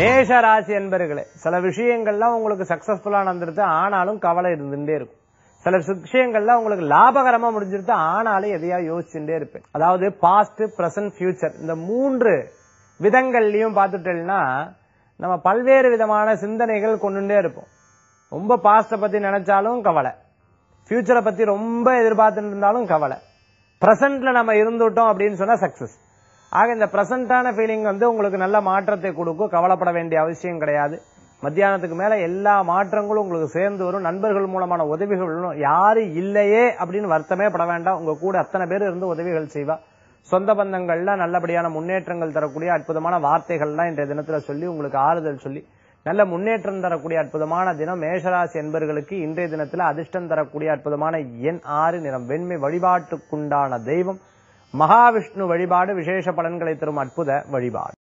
மேஷ ராசி என்பர்களே சில விஷயங்கள்லாம் உங்களுக்கு சக்சஸ்ஃபுல்லா நடந்துருது ஆனாலும் கவலை இருந்துட்டே இருக்கும் சில விஷயங்கள்லாம் உங்களுக்கு லாபகரமா முடிஞ்சிருது ஆனாலும் எதையா யோசிச்சுட்டே இருப்பேன் அதாவது பாஸ்ட் பிரசன்ட் ஃபியூச்சர் இந்த மூன்று விதங்கள்லயும் பார்த்துட்டேன்னா நம்ம பல்வேறு விதமான சிந்தனைகள் கொண்டுட்டே இருப்போம் ரொம்ப பாஸ்ட பத்தி நினைச்சாலும் கவலை ஃபியூச்சரை பத்தி ரொம்ப எதிர்பார்த்துட்டு இருந்தாலும் கவலை பிரசன்ட்ல நம்ம இருந்துட்டோம் அப்படின்னு சொன்னா சக்சஸ் ஆக இந்த பிரசன்டான ஃபீலிங் வந்து உங்களுக்கு நல்ல மாற்றத்தை கொடுக்கும் கவலைப்பட வேண்டிய அவசியம் கிடையாது மத்தியானத்துக்கு மேல எல்லா மாற்றங்களும் உங்களுக்கு சேர்ந்து வரும் நண்பர்கள் மூலமான உதவிகள் வரும். யாரு இல்லையே அப்படின்னு வருத்தமே பட வேண்டாம் உங்க கூட அத்தனை பேர் இருந்து உதவிகள் செய்வா சொந்த பந்தங்கள்ல நல்லபடியான முன்னேற்றங்கள் தரக்கூடிய அற்புதமான வார்த்தைகள்லாம் இன்றைய தினத்துல சொல்லி உங்களுக்கு ஆறுதல் சொல்லி நல்ல முன்னேற்றம் தரக்கூடிய அற்புதமான தினம் மேஷராசி என்பர்களுக்கு இன்றைய தினத்துல அதிர்ஷ்டம் தரக்கூடிய அற்புதமான எண் ஆறு நிறம் வெண்மை வழிபாட்டுக்குண்டான தெய்வம் மகாவிஷ்ணு வழிபாடு விசேஷ பலன்களை தரும் அற்புத வழிபாடு